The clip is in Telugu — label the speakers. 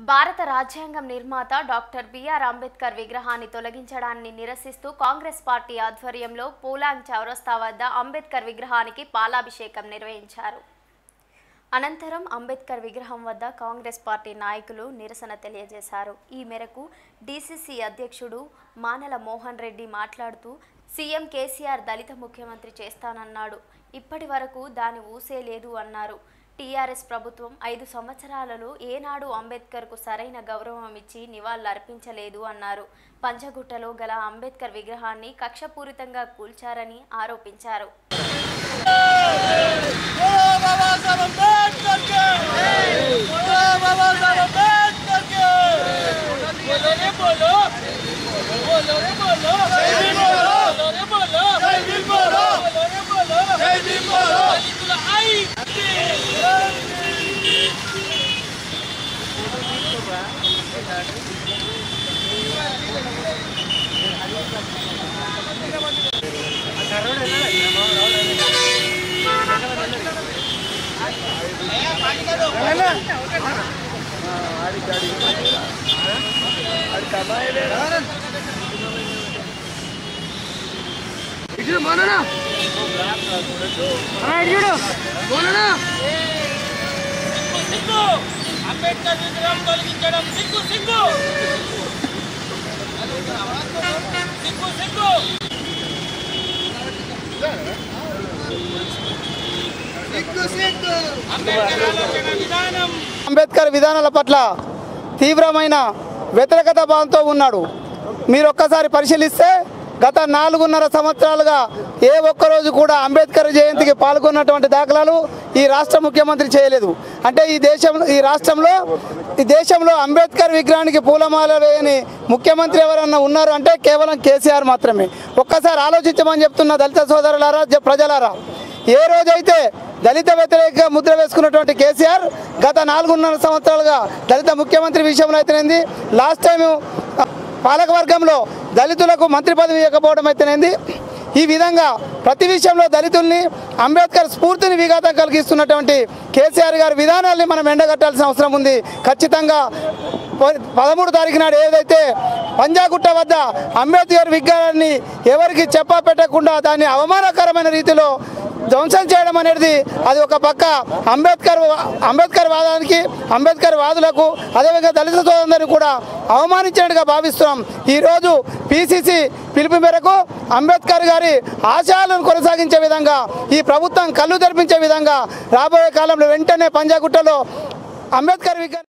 Speaker 1: భారత రాజ్యాంగం నిర్మాత డాక్టర్ బిఆర్ అంబేద్కర్ విగ్రహాన్ని తొలగించడాన్ని నిరసిస్తూ కాంగ్రెస్ పార్టీ ఆధ్వర్యంలో పూలాంగ్ చౌరస్తా వద్ద అంబేద్కర్ విగ్రహానికి పాలాభిషేకం నిర్వహించారు అనంతరం అంబేద్కర్ విగ్రహం వద్ద కాంగ్రెస్ పార్టీ నాయకులు నిరసన తెలియజేశారు ఈ మేరకు డీసీసీ అధ్యక్షుడు మానల మోహన్ రెడ్డి మాట్లాడుతూ సీఎం కేసీఆర్ దళిత ముఖ్యమంత్రి చేస్తానన్నాడు ఇప్పటి వరకు దాని ఊసే లేదు అన్నారు టీఆర్ఎస్ ప్రభుత్వం ఐదు సంవత్సరాలలో ఏనాడు అంబేద్కర్కు సరైన గౌరవం ఇచ్చి నివాళులర్పించలేదు అన్నారు పంచగుట్టలో గల అంబేద్కర్ విగ్రహాన్ని కక్షపూరితంగా కూల్చారని ఆరోపించారు
Speaker 2: बाबा साहब अम्बेडकर के बोलो बाबा साहब अम्बेडकर के बोलो रे बोलो बोलो रे बोलो जय भीम बोलो बोलो रे बोलो जय भीम बोलो बोलो रे बोलो जय भीम बोलो दलिతుల ఐ
Speaker 3: ఇటు మననా ఇటు మననా
Speaker 2: సిగ్గు అంబేద్కర్ విగ్రహం తొలగించడం సిగ్గు సిగ్గు సిగ్గు సిగ్గు అంబేద్కర్ ఆలోచన విధానం
Speaker 4: అంబేద్కర్ విధానాల పట్ల తీవ్రమైన వ్యతిరేకత భావంతో ఉన్నాడు మీరు ఒక్కసారి పరిశీలిస్తే గత నాలుగున్నర సంవత్సరాలుగా ఏ ఒక్కరోజు కూడా అంబేద్కర్ జయంతికి పాల్గొన్నటువంటి దాఖలాలు ఈ రాష్ట్ర ముఖ్యమంత్రి చేయలేదు అంటే ఈ దేశం ఈ రాష్ట్రంలో ఈ దేశంలో అంబేద్కర్ విగ్రహానికి పూలమాల వేయని ముఖ్యమంత్రి ఎవరన్నా ఉన్నారు అంటే కేవలం కేసీఆర్ మాత్రమే ఒక్కసారి ఆలోచించమని చెప్తున్న దళిత సోదరులారా జ- ప్రజలారా ఏ రోజైతే దళిత వ్యతిరేక ముద్ర వేసుకున్నటువంటి కేసీఆర్ గత నాలుగున్నర సంవత్సరాలుగా దళిత ముఖ్యమంత్రి విషయంలో అయితేనేంది లాస్ట్ టైం పాలక వర్గంలో దళితులకు మంత్రి పదవి ఇవ్వకపోవడం అయితేనేంది ఈ విధంగా ప్రతి విషయంలో దళితుల్ని అంబేద్కర్ స్ఫూర్తిని విఘాతం కలిగిస్తున్నటువంటి కేసీఆర్ గారి విధానాల్ని మనం ఎండగట్టాల్సిన అవసరం ఉంది ఖచ్చితంగా ప- పదమూడు తారీఖు నాడు ఏదైతే పంజాగుట్ట వద్ద అంబేద్కర్ విగ్రహాన్ని ఎవరికి చెప్పా పెట్టకుండా దాన్ని అవమానకరమైన రీతిలో ధ్వంసం చేయడం అనేది అది ఒక పక్క అంబేద్కర్ అంబేద్కర్ వాదానికి అంబేద్కర్ వాదులకు అదేవిధంగా దళిత సోదరులందరినీ కూడా అవమానించినట్టుగా భావిస్తున్నాం ఈరోజు పిసిసి పిలుపు మేరకు అంబేద్కర్ గారి ఆశయాలను కొనసాగించే విధంగా ఈ ప్రభుత్వం కళ్ళు తెరిపించే విధంగా రాబోయే కాలంలో వెంటనే పంజాగుట్టలో అంబేద్కర్ విగ్రహం